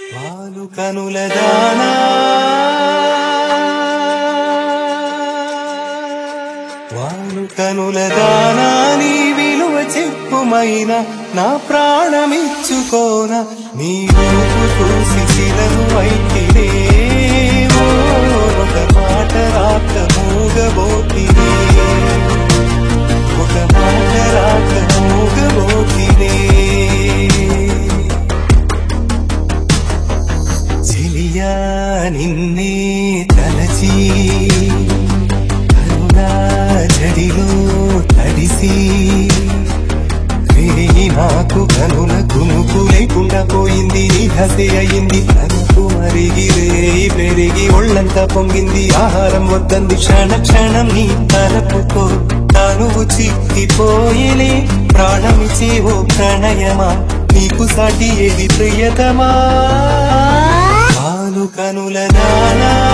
పాలు కనుల దానా వాలు కనుల దానా నీ విలువ చెప్పుమైన నా ప్రాణమిచ్చుకోన నీ రూపు చూసి శిలను అయితేనే ఒక మాట రాక మూగబోతినే ఒక మాట రాక మూగబోతినే చెలియా నిన్నే తలచి కరుణా జడిలో తడిసి రేయి నాకు కనుల కునుకు లేకుండా పోయింది నీ హసే అయింది తనకు మరిగి రేయి పెరిగి ఒళ్ళంతా పొంగింది ఆహారం వద్దంది క్షణ క్షణం నీ తలపుకో తనువు చిక్కిపోయేలే ప్రాణమిచే ఓ ప్రణయమా నీకు సాటి ఏది ప్రియతమా పాలు కనుల నానా